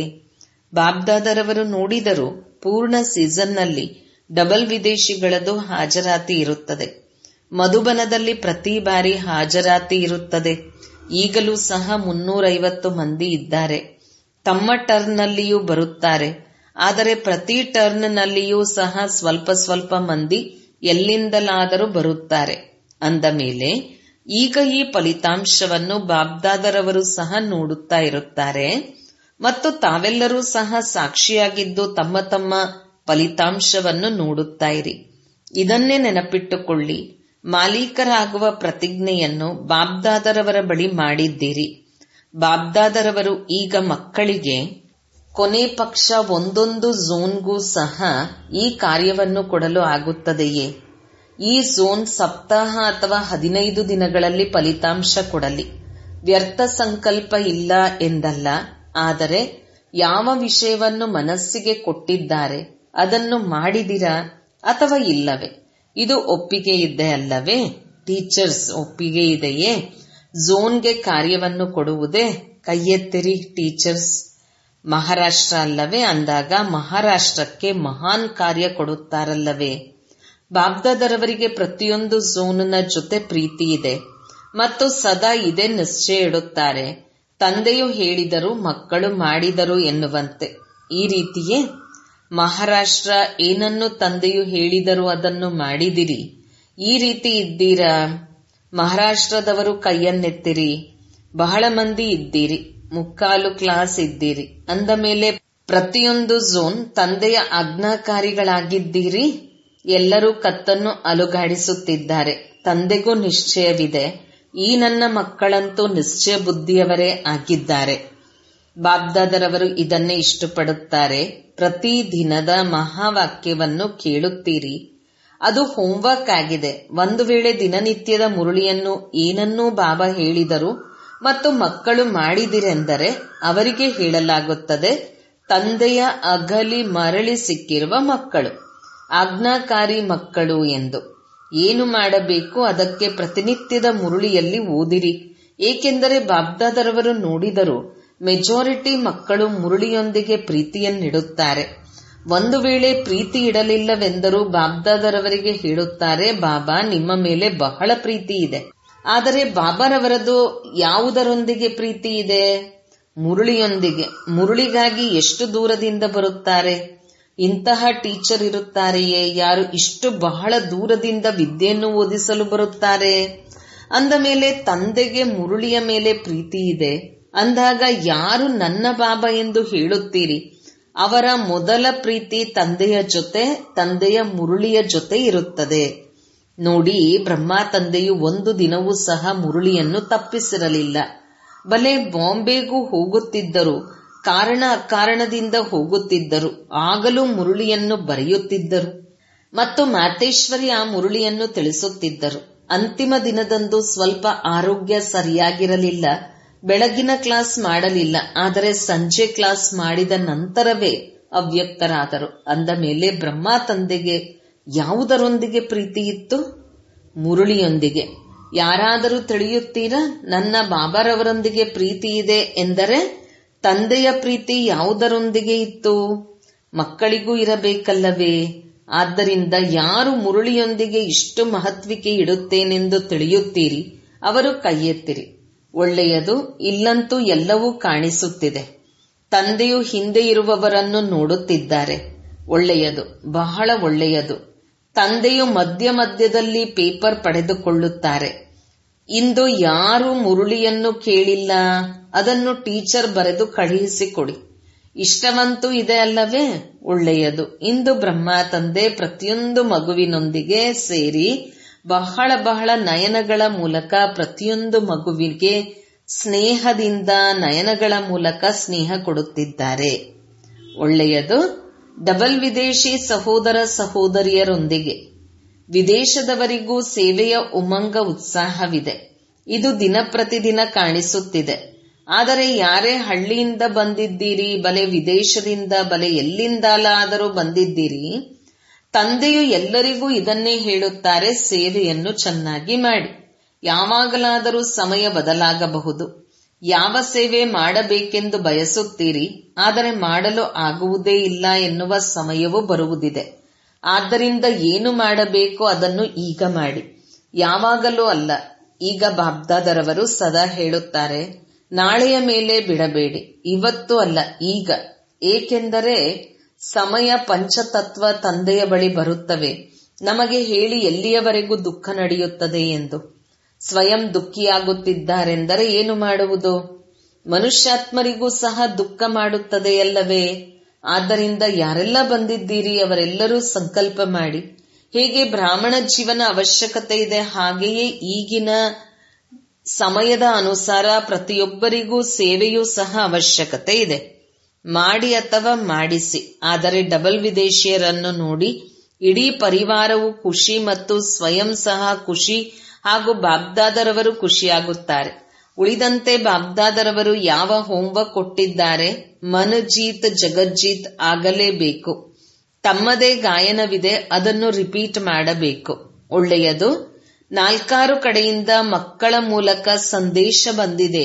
ಬಾಬ್ದಾದರವರು ನೋಡಿದರು ಪೂರ್ಣ ಸೀಸನ್ನಲ್ಲಿ ಡಬಲ್ ವಿದೇಶಿಗಳದು ಹಾಜರಾತಿ ಇರುತ್ತದೆ ಮಧುಬನದಲ್ಲಿ ಪ್ರತಿ ಬಾರಿ ಹಾಜರಾತಿ ಇರುತ್ತದೆ ಈಗಲೂ ಸಹ ಮುನ್ನೂರೈವತ್ತು ಮಂದಿ ಇದ್ದಾರೆ ತಮ್ಮ ಟರ್ನ್ನಲ್ಲಿಯೂ ಬರುತ್ತಾರೆ ಆದರೆ ಪ್ರತಿ ಟರ್ನ್ನಲ್ಲಿಯೂ ಸಹ ಸ್ವಲ್ಪ ಸ್ವಲ್ಪ ಮಂದಿ ಎಲ್ಲಿಂದಲಾದರೂ ಬರುತ್ತಾರೆ ಅಂದ ಮೇಲೆ ಈಗ ಈ ಫಲಿತಾಂಶವನ್ನು ಬಾಬ್ದಾದರವರು ಸಹ ನೋಡುತ್ತಾ ಇರುತ್ತಾರೆ ಮತ್ತು ತಾವೆಲ್ಲರೂ ಸಹ ಸಾಕ್ಷಿಯಾಗಿದ್ದು ತಮ್ಮ ತಮ್ಮ ಫಲಿತಾಂಶವನ್ನು ನೋಡುತ್ತಾ ಇರಿ ಇದನ್ನೇ ನೆನಪಿಟ್ಟುಕೊಳ್ಳಿ ಮಾಲೀಕರಾಗುವ ಪ್ರತಿಜ್ಞೆಯನ್ನು ಬಾಬ್ದಾದರವರ ಬಳಿ ಮಾಡಿದ್ದೀರಿ ಬಾಬ್ದಾದರವರು ಈಗ ಮಕ್ಕಳಿಗೆ ಕೊನೆ ಪಕ್ಷ ಒಂದೊಂದು ಝೋನ್ಗೂ ಸಹ ಈ ಕಾರ್ಯವನ್ನು ಕೊಡಲು ಆಗುತ್ತದೆಯೇ ಈ ಝೋನ್ ಸಪ್ತಾಹ ಅಥವಾ ಹದಿನೈದು ದಿನಗಳಲ್ಲಿ ಫಲಿತಾಂಶ ಕೊಡಲಿ ವ್ಯರ್ಥ ಸಂಕಲ್ಪ ಇಲ್ಲ ಎಂದಲ್ಲ ಆದರೆ ಯಾವ ವಿಷಯವನ್ನು ಮನಸ್ಸಿಗೆ ಕೊಟ್ಟಿದ್ದಾರೆ ಅದನ್ನು ಮಾಡಿದಿರಾ ಅಥವಾ ಇಲ್ಲವೇ ಇದು ಒಪ್ಪಿಗೆ ಇದೆ ಅಲ್ಲವೇ ಟೀಚರ್ಸ್ ಒಪ್ಪಿಗೆ ಇದೆಯೇ ಝೋನ್ಗೆ ಕಾರ್ಯವನ್ನು ಕೊಡುವುದೇ ಕೈಯೆತ್ತಿರಿ ಟೀಚರ್ಸ್ ಮಹಾರಾಷ್ಟ್ರ ಅಲ್ಲವೇ ಅಂದಾಗ ಮಹಾರಾಷ್ಟ್ರಕ್ಕೆ ಮಹಾನ್ ಕಾರ್ಯ ಕೊಡುತ್ತಾರಲ್ಲವೇ ಬಾಬ್ದಾದರವರಿಗೆ ಪ್ರತಿಯೊಂದು ಝೋನ್ನ ಜೊತೆ ಪ್ರೀತಿ ಇದೆ ಮತ್ತು ಸದಾ ಇದೇ ನಿಶ್ಚಯ ಇಡುತ್ತಾರೆ ತಂದೆಯು ಹೇಳಿದರು ಮಕ್ಕಳು ಮಾಡಿದರು ಎನ್ನುವಂತೆ ಈ ರೀತಿಯೇ ಮಹಾರಾಷ್ಟ್ರ ಏನನ್ನು ತಂದೆಯು ಹೇಳಿದರು ಅದನ್ನು ಮಾಡಿದಿರಿ ಈ ರೀತಿ ಇದ್ದೀರಾ ಮಹಾರಾಷ್ಟ್ರದವರು ಕೈಯನ್ನೆತ್ತಿರಿ ಬಹಳ ಮಂದಿ ಇದ್ದೀರಿ ಮುಕ್ಕಾಲು ಕ್ಲಾಸ್ ಇದ್ದೀರಿ ಅಂದ ಮೇಲೆ ಪ್ರತಿಯೊಂದು ಝೋನ್ ತಂದೆಯ ಆಜ್ಞಾಕಾರಿಗಳಾಗಿದ್ದೀರಿ ಎಲ್ಲರೂ ಕತ್ತನ್ನು ಅಲುಗಾಡಿಸುತ್ತಿದ್ದಾರೆ ತಂದೆಗೂ ನಿಶ್ಚಯವಿದೆ ಈ ನನ್ನ ಮಕ್ಕಳಂತೂ ನಿಶ್ಚಯ ಬುದ್ಧಿಯವರೇ ಆಗಿದ್ದಾರೆ ಬಾಬ್ದಾದರವರು ಇದನ್ನೇ ಇಷ್ಟಪಡುತ್ತಾರೆ ಪ್ರತಿ ದಿನದ ಮಹಾವಾಕ್ಯವನ್ನು ಕೇಳುತ್ತೀರಿ ಅದು ಹೋಂವರ್ಕ್ ಆಗಿದೆ ಒಂದು ವೇಳೆ ದಿನನಿತ್ಯದ ಮುರುಳಿಯನ್ನು ಏನನ್ನೂ ಬಾಬಾ ಹೇಳಿದರು ಮತ್ತು ಮಕ್ಕಳು ಮಾಡಿದಿರೆಂದರೆ ಅವರಿಗೆ ಹೇಳಲಾಗುತ್ತದೆ ತಂದೆಯ ಅಗಲಿ ಮರಳಿ ಸಿಕ್ಕಿರುವ ಮಕ್ಕಳು ಆಜ್ಞಾಕಾರಿ ಮಕ್ಕಳು ಎಂದು ಏನು ಮಾಡಬೇಕು ಅದಕ್ಕೆ ಪ್ರತಿನಿತ್ಯದ ಮುರುಳಿಯಲ್ಲಿ ಓದಿರಿ ಏಕೆಂದರೆ ಬಾಬ್ದಾದರವರು ನೋಡಿದರು ಮೆಜಾರಿಟಿ ಮಕ್ಕಳು ಮುರುಳಿಯೊಂದಿಗೆ ಪ್ರೀತಿಯನ್ನಿಡುತ್ತಾರೆ ಒಂದು ವೇಳೆ ಪ್ರೀತಿ ಇಡಲಿಲ್ಲವೆಂದರೂ ಬಾಬ್ದಾದರವರಿಗೆ ಹೇಳುತ್ತಾರೆ ಬಾಬಾ ನಿಮ್ಮ ಮೇಲೆ ಬಹಳ ಪ್ರೀತಿ ಇದೆ ಆದರೆ ಬಾಬಾರವರದು ಯಾವುದರೊಂದಿಗೆ ಪ್ರೀತಿ ಇದೆ ಮುರುಳಿಯೊಂದಿಗೆ ಮುರುಳಿಗಾಗಿ ಎಷ್ಟು ದೂರದಿಂದ ಬರುತ್ತಾರೆ ಇಂತಹ ಟೀಚರ್ ಇರುತ್ತಾರೆಯೇ ಯಾರು ಇಷ್ಟು ಬಹಳ ದೂರದಿಂದ ವಿದ್ಯೆಯನ್ನು ಓದಿಸಲು ಬರುತ್ತಾರೆ ಅಂದ ಮೇಲೆ ತಂದೆಗೆ ಮುರುಳಿಯ ಮೇಲೆ ಪ್ರೀತಿ ಇದೆ ಅಂದಾಗ ಯಾರು ನನ್ನ ಬಾಬಾ ಎಂದು ಹೇಳುತ್ತೀರಿ ಅವರ ಮೊದಲ ಪ್ರೀತಿ ತಂದೆಯ ಜೊತೆ ತಂದೆಯ ಮುರುಳಿಯ ಜೊತೆ ಇರುತ್ತದೆ ನೋಡಿ ಬ್ರಹ್ಮ ತಂದೆಯು ಒಂದು ದಿನವೂ ಸಹ ಮುರುಳಿಯನ್ನು ತಪ್ಪಿಸಿರಲಿಲ್ಲ ಬಲೆ ಬಾಂಬೆಗೂ ಹೋಗುತ್ತಿದ್ದರು ಕಾರಣ ಅಕಾರಣದಿಂದ ಹೋಗುತ್ತಿದ್ದರು ಆಗಲೂ ಮುರುಳಿಯನ್ನು ಬರೆಯುತ್ತಿದ್ದರು ಮತ್ತು ಮಾತೇಶ್ವರಿ ಆ ಮುರುಳಿಯನ್ನು ತಿಳಿಸುತ್ತಿದ್ದರು ಅಂತಿಮ ದಿನದಂದು ಸ್ವಲ್ಪ ಆರೋಗ್ಯ ಸರಿಯಾಗಿರಲಿಲ್ಲ ಬೆಳಗಿನ ಕ್ಲಾಸ್ ಮಾಡಲಿಲ್ಲ ಆದರೆ ಸಂಜೆ ಕ್ಲಾಸ್ ಮಾಡಿದ ನಂತರವೇ ಅವ್ಯಕ್ತರಾದರು ಅಂದ ಮೇಲೆ ಬ್ರಹ್ಮ ತಂದೆಗೆ ಯಾವುದರೊಂದಿಗೆ ಪ್ರೀತಿ ಇತ್ತು ಮುರುಳಿಯೊಂದಿಗೆ ಯಾರಾದರೂ ತಿಳಿಯುತ್ತೀರಾ ನನ್ನ ಬಾಬಾರವರೊಂದಿಗೆ ಪ್ರೀತಿ ಇದೆ ಎಂದರೆ ತಂದೆಯ ಪ್ರೀತಿ ಯಾವುದರೊಂದಿಗೆ ಇತ್ತು ಮಕ್ಕಳಿಗೂ ಇರಬೇಕಲ್ಲವೇ ಆದ್ದರಿಂದ ಯಾರು ಮುರುಳಿಯೊಂದಿಗೆ ಇಷ್ಟು ಮಹತ್ವಿಕೆ ಇಡುತ್ತೇನೆಂದು ತಿಳಿಯುತ್ತೀರಿ ಅವರು ಕೈಯೆತ್ತಿರಿ ಒಳ್ಳೆಯದು ಇಲ್ಲಂತೂ ಎಲ್ಲವೂ ಕಾಣಿಸುತ್ತಿದೆ ತಂದೆಯು ಹಿಂದೆ ಇರುವವರನ್ನು ನೋಡುತ್ತಿದ್ದಾರೆ ಒಳ್ಳೆಯದು ಬಹಳ ಒಳ್ಳೆಯದು ತಂದೆಯು ಮಧ್ಯ ಮಧ್ಯದಲ್ಲಿ ಪೇಪರ್ ಪಡೆದುಕೊಳ್ಳುತ್ತಾರೆ ಇಂದು ಯಾರು ಮುರುಳಿಯನ್ನು ಕೇಳಿಲ್ಲ ಅದನ್ನು ಟೀಚರ್ ಬರೆದು ಕಳುಹಿಸಿಕೊಡಿ ಇಷ್ಟವಂತೂ ಇದೆ ಅಲ್ಲವೇ ಒಳ್ಳೆಯದು ಇಂದು ಬ್ರಹ್ಮ ತಂದೆ ಪ್ರತಿಯೊಂದು ಮಗುವಿನೊಂದಿಗೆ ಸೇರಿ ಬಹಳ ಬಹಳ ನಯನಗಳ ಮೂಲಕ ಪ್ರತಿಯೊಂದು ಮಗುವಿಗೆ ಸ್ನೇಹದಿಂದ ನಯನಗಳ ಮೂಲಕ ಸ್ನೇಹ ಕೊಡುತ್ತಿದ್ದಾರೆ ಒಳ್ಳೆಯದು ಡಬಲ್ ವಿದೇಶಿ ಸಹೋದರ ಸಹೋದರಿಯರೊಂದಿಗೆ ವಿದೇಶದವರಿಗೂ ಸೇವೆಯ ಉಮಂಗ ಉತ್ಸಾಹವಿದೆ ಇದು ದಿನ ಪ್ರತಿದಿನ ಕಾಣಿಸುತ್ತಿದೆ ಆದರೆ ಯಾರೇ ಹಳ್ಳಿಯಿಂದ ಬಂದಿದ್ದೀರಿ ಬಲೆ ವಿದೇಶದಿಂದ ಬಲೆ ಎಲ್ಲಿಂದಲಾದರೂ ಬಂದಿದ್ದೀರಿ ತಂದೆಯು ಎಲ್ಲರಿಗೂ ಇದನ್ನೇ ಹೇಳುತ್ತಾರೆ ಸೇವೆಯನ್ನು ಚೆನ್ನಾಗಿ ಮಾಡಿ ಯಾವಾಗಲಾದರೂ ಸಮಯ ಬದಲಾಗಬಹುದು ಯಾವ ಸೇವೆ ಮಾಡಬೇಕೆಂದು ಬಯಸುತ್ತೀರಿ ಆದರೆ ಮಾಡಲು ಆಗುವುದೇ ಇಲ್ಲ ಎನ್ನುವ ಸಮಯವೂ ಬರುವುದಿದೆ ಆದ್ದರಿಂದ ಏನು ಮಾಡಬೇಕೋ ಅದನ್ನು ಈಗ ಮಾಡಿ ಯಾವಾಗಲೂ ಅಲ್ಲ ಈಗ ಬಾಬ್ದಾದರವರು ಸದಾ ಹೇಳುತ್ತಾರೆ ನಾಳೆಯ ಮೇಲೆ ಬಿಡಬೇಡಿ ಇವತ್ತು ಅಲ್ಲ ಈಗ ಏಕೆಂದರೆ ಸಮಯ ಪಂಚತತ್ವ ತಂದೆಯ ಬಳಿ ಬರುತ್ತವೆ ನಮಗೆ ಹೇಳಿ ಎಲ್ಲಿಯವರೆಗೂ ದುಃಖ ನಡೆಯುತ್ತದೆ ಎಂದು ಸ್ವಯಂ ದುಃಖಿಯಾಗುತ್ತಿದ್ದಾರೆಂದರೆ ಏನು ಮಾಡುವುದು ಮನುಷ್ಯಾತ್ಮರಿಗೂ ಸಹ ದುಃಖ ಮಾಡುತ್ತದೆಯಲ್ಲವೇ ಆದ್ದರಿಂದ ಯಾರೆಲ್ಲ ಬಂದಿದ್ದೀರಿ ಅವರೆಲ್ಲರೂ ಸಂಕಲ್ಪ ಮಾಡಿ ಹೇಗೆ ಬ್ರಾಹ್ಮಣ ಜೀವನ ಅವಶ್ಯಕತೆ ಇದೆ ಹಾಗೆಯೇ ಈಗಿನ ಸಮಯದ ಅನುಸಾರ ಪ್ರತಿಯೊಬ್ಬರಿಗೂ ಸೇವೆಯೂ ಸಹ ಅವಶ್ಯಕತೆ ಇದೆ ಮಾಡಿ ಅಥವಾ ಮಾಡಿಸಿ ಆದರೆ ಡಬಲ್ ವಿದೇಶಿಯರನ್ನು ನೋಡಿ ಇಡೀ ಪರಿವಾರವು ಖುಷಿ ಮತ್ತು ಸ್ವಯಂ ಸಹ ಖುಷಿ ಹಾಗೂ ಬಾಗ್ದಾದರವರು ಖುಷಿಯಾಗುತ್ತಾರೆ ಉಳಿದಂತೆ ಬಾಗ್ದಾದರವರು ಯಾವ ಹೋಂವರ್ಕ್ ಕೊಟ್ಟಿದ್ದಾರೆ ಮನಜೀತ್ ಜಗಜ್ಜೀತ್ ಆಗಲೇಬೇಕು ತಮ್ಮದೇ ಗಾಯನವಿದೆ ಅದನ್ನು ರಿಪೀಟ್ ಮಾಡಬೇಕು ಒಳ್ಳೆಯದು ನಾಲ್ಕಾರು ಕಡೆಯಿಂದ ಮಕ್ಕಳ ಮೂಲಕ ಸಂದೇಶ ಬಂದಿದೆ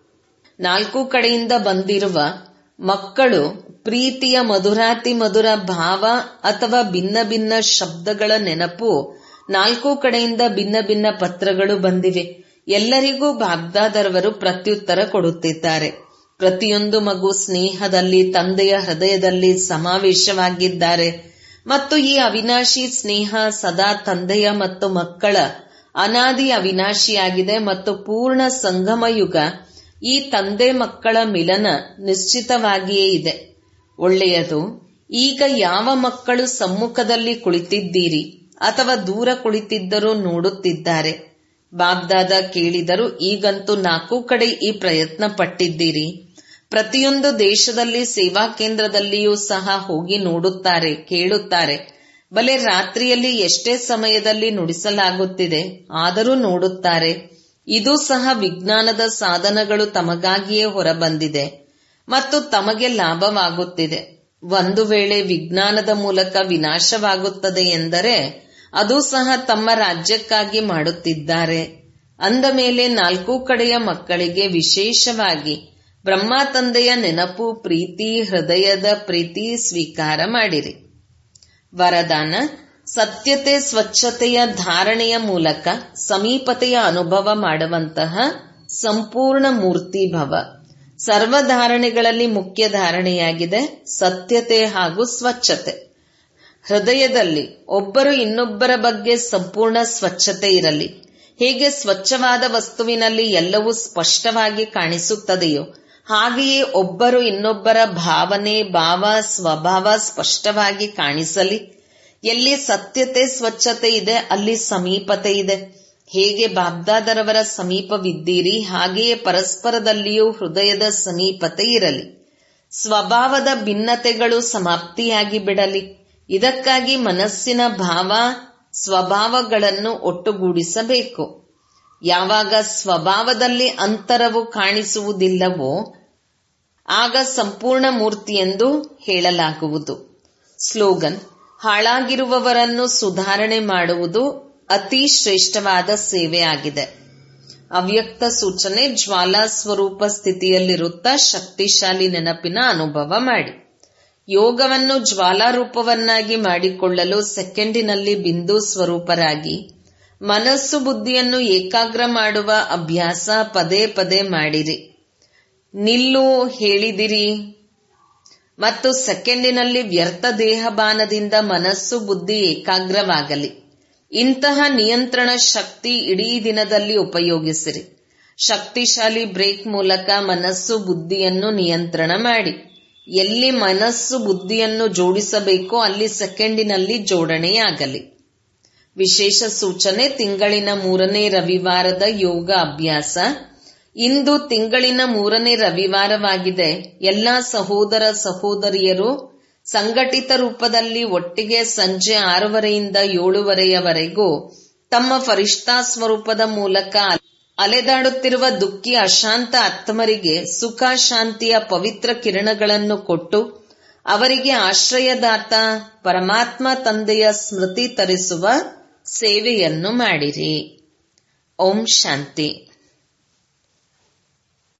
ನಾಲ್ಕು ಕಡೆಯಿಂದ ಬಂದಿರುವ ಮಕ್ಕಳು ಪ್ರೀತಿಯ ಮಧುರಾತಿ ಮಧುರ ಭಾವ ಅಥವಾ ಭಿನ್ನ ಭಿನ್ನ ಶಬ್ದಗಳ ನೆನಪು ನಾಲ್ಕು ಕಡೆಯಿಂದ ಭಿನ್ನ ಭಿನ್ನ ಪತ್ರಗಳು ಬಂದಿವೆ ಎಲ್ಲರಿಗೂ ಬಾಗ್ದಾದರವರು ಪ್ರತ್ಯುತ್ತರ ಕೊಡುತ್ತಿದ್ದಾರೆ ಪ್ರತಿಯೊಂದು ಮಗು ಸ್ನೇಹದಲ್ಲಿ ತಂದೆಯ ಹೃದಯದಲ್ಲಿ ಸಮಾವೇಶವಾಗಿದ್ದಾರೆ ಮತ್ತು ಈ ಅವಿನಾಶಿ ಸ್ನೇಹ ಸದಾ ತಂದೆಯ ಮತ್ತು ಮಕ್ಕಳ ಅನಾದಿ ಅವಿನಾಶಿಯಾಗಿದೆ ಮತ್ತು ಪೂರ್ಣ ಸಂಗಮ ಯುಗ ಈ ತಂದೆ ಮಕ್ಕಳ ಮಿಲನ ನಿಶ್ಚಿತವಾಗಿಯೇ ಇದೆ ಒಳ್ಳೆಯದು ಈಗ ಯಾವ ಮಕ್ಕಳು ಸಮ್ಮುಖದಲ್ಲಿ ಕುಳಿತಿದ್ದೀರಿ ಅಥವಾ ದೂರ ಕುಳಿತಿದ್ದರೂ ನೋಡುತ್ತಿದ್ದಾರೆ ಬಾಗ್ದಾದ ಕೇಳಿದರು ಈಗಂತೂ ನಾಲ್ಕು ಕಡೆ ಈ ಪ್ರಯತ್ನ ಪಟ್ಟಿದ್ದೀರಿ ಪ್ರತಿಯೊಂದು ದೇಶದಲ್ಲಿ ಸೇವಾ ಕೇಂದ್ರದಲ್ಲಿಯೂ ಸಹ ಹೋಗಿ ನೋಡುತ್ತಾರೆ ಕೇಳುತ್ತಾರೆ ಬಲೆ ರಾತ್ರಿಯಲ್ಲಿ ಎಷ್ಟೇ ಸಮಯದಲ್ಲಿ ನುಡಿಸಲಾಗುತ್ತಿದೆ ಆದರೂ ನೋಡುತ್ತಾರೆ ಇದು ಸಹ ವಿಜ್ಞಾನದ ಸಾಧನಗಳು ತಮಗಾಗಿಯೇ ಹೊರಬಂದಿದೆ ಮತ್ತು ತಮಗೆ ಲಾಭವಾಗುತ್ತಿದೆ ಒಂದು ವೇಳೆ ವಿಜ್ಞಾನದ ಮೂಲಕ ವಿನಾಶವಾಗುತ್ತದೆ ಎಂದರೆ ಅದು ಸಹ ತಮ್ಮ ರಾಜ್ಯಕ್ಕಾಗಿ ಮಾಡುತ್ತಿದ್ದಾರೆ ಅಂದ ಮೇಲೆ ನಾಲ್ಕು ಕಡೆಯ ಮಕ್ಕಳಿಗೆ ವಿಶೇಷವಾಗಿ ಬ್ರಹ್ಮ ತಂದೆಯ ನೆನಪು ಪ್ರೀತಿ ಹೃದಯದ ಪ್ರೀತಿ ಸ್ವೀಕಾರ ಮಾಡಿರಿ ವರದಾನ ಸತ್ಯತೆ ಸ್ವಚ್ಛತೆಯ ಧಾರಣೆಯ ಮೂಲಕ ಸಮೀಪತೆಯ ಅನುಭವ ಮಾಡುವಂತಹ ಸಂಪೂರ್ಣ ಮೂರ್ತಿ ಭವ ಸರ್ವಧಾರಣೆಗಳಲ್ಲಿ ಮುಖ್ಯ ಧಾರಣೆಯಾಗಿದೆ ಸತ್ಯತೆ ಹಾಗೂ ಸ್ವಚ್ಛತೆ ಹೃದಯದಲ್ಲಿ ಒಬ್ಬರು ಇನ್ನೊಬ್ಬರ ಬಗ್ಗೆ ಸಂಪೂರ್ಣ ಸ್ವಚ್ಛತೆ ಇರಲಿ ಹೇಗೆ ಸ್ವಚ್ಛವಾದ ವಸ್ತುವಿನಲ್ಲಿ ಎಲ್ಲವೂ ಸ್ಪಷ್ಟವಾಗಿ ಕಾಣಿಸುತ್ತದೆಯೋ ಹಾಗೆಯೇ ಒಬ್ಬರು ಇನ್ನೊಬ್ಬರ ಭಾವನೆ ಭಾವ ಸ್ವಭಾವ ಸ್ಪಷ್ಟವಾಗಿ ಕಾಣಿಸಲಿ ಎಲ್ಲಿ ಸತ್ಯತೆ ಸ್ವಚ್ಛತೆ ಇದೆ ಅಲ್ಲಿ ಸಮೀಪತೆ ಇದೆ ಹೇಗೆ ಬಾಗ್ದಾದರವರ ಸಮೀಪವಿದ್ದೀರಿ ಹಾಗೆಯೇ ಪರಸ್ಪರದಲ್ಲಿಯೂ ಹೃದಯದ ಸಮೀಪತೆ ಇರಲಿ ಸ್ವಭಾವದ ಭಿನ್ನತೆಗಳು ಸಮಾಪ್ತಿಯಾಗಿ ಬಿಡಲಿ ಇದಕ್ಕಾಗಿ ಮನಸ್ಸಿನ ಭಾವ ಸ್ವಭಾವಗಳನ್ನು ಒಟ್ಟುಗೂಡಿಸಬೇಕು ಯಾವಾಗ ಸ್ವಭಾವದಲ್ಲಿ ಅಂತರವು ಕಾಣಿಸುವುದಿಲ್ಲವೋ ಆಗ ಸಂಪೂರ್ಣ ಮೂರ್ತಿ ಎಂದು ಹೇಳಲಾಗುವುದು ಸ್ಲೋಗನ್ ಹಾಳಾಗಿರುವವರನ್ನು ಸುಧಾರಣೆ ಮಾಡುವುದು ಅತಿ ಶ್ರೇಷ್ಠವಾದ ಸೇವೆಯಾಗಿದೆ ಅವ್ಯಕ್ತ ಸೂಚನೆ ಜ್ವಾಲಾ ಸ್ವರೂಪ ಸ್ಥಿತಿಯಲ್ಲಿರುತ್ತಾ ಶಕ್ತಿಶಾಲಿ ನೆನಪಿನ ಅನುಭವ ಮಾಡಿ ಯೋಗವನ್ನು ಜ್ವಾಲಾರೂಪವನ್ನಾಗಿ ಮಾಡಿಕೊಳ್ಳಲು ಸೆಕೆಂಡಿನಲ್ಲಿ ಬಿಂದು ಸ್ವರೂಪರಾಗಿ ಮನಸ್ಸು ಬುದ್ಧಿಯನ್ನು ಏಕಾಗ್ರ ಮಾಡುವ ಅಭ್ಯಾಸ ಪದೇ ಪದೇ ಮಾಡಿರಿ ನಿಲ್ಲು ಹೇಳಿದಿರಿ ಮತ್ತು ಸೆಕೆಂಡಿನಲ್ಲಿ ವ್ಯರ್ಥ ದೇಹಬಾನದಿಂದ ಮನಸ್ಸು ಬುದ್ಧಿ ಏಕಾಗ್ರವಾಗಲಿ ಇಂತಹ ನಿಯಂತ್ರಣ ಶಕ್ತಿ ಇಡೀ ದಿನದಲ್ಲಿ ಉಪಯೋಗಿಸಿರಿ ಶಕ್ತಿಶಾಲಿ ಬ್ರೇಕ್ ಮೂಲಕ ಮನಸ್ಸು ಬುದ್ಧಿಯನ್ನು ನಿಯಂತ್ರಣ ಮಾಡಿ ಎಲ್ಲಿ ಮನಸ್ಸು ಬುದ್ಧಿಯನ್ನು ಜೋಡಿಸಬೇಕೋ ಅಲ್ಲಿ ಸೆಕೆಂಡಿನಲ್ಲಿ ಜೋಡಣೆಯಾಗಲಿ ವಿಶೇಷ ಸೂಚನೆ ತಿಂಗಳಿನ ಮೂರನೇ ರವಿವಾರದ ಯೋಗ ಅಭ್ಯಾಸ ಇಂದು ತಿಂಗಳಿನ ಮೂರನೇ ರವಿವಾರವಾಗಿದೆ ಎಲ್ಲಾ ಸಹೋದರ ಸಹೋದರಿಯರು ಸಂಘಟಿತ ರೂಪದಲ್ಲಿ ಒಟ್ಟಿಗೆ ಸಂಜೆ ಆರೂವರೆಯಿಂದ ಏಳುವರೆಯವರೆಗೂ ತಮ್ಮ ಫರಿಷ್ಠಾ ಸ್ವರೂಪದ ಮೂಲಕ ಅಲೆದಾಡುತ್ತಿರುವ ದುಃಖಿ ಅಶಾಂತ ಆತ್ಮರಿಗೆ ಸುಖ ಶಾಂತಿಯ ಪವಿತ್ರ ಕಿರಣಗಳನ್ನು ಕೊಟ್ಟು ಅವರಿಗೆ ಆಶ್ರಯದಾತ ಪರಮಾತ್ಮ ತಂದೆಯ ಸ್ಮೃತಿ ತರಿಸುವ ಸೇವೆಯನ್ನು ಮಾಡಿರಿ ಓಂ ಶಾಂತಿ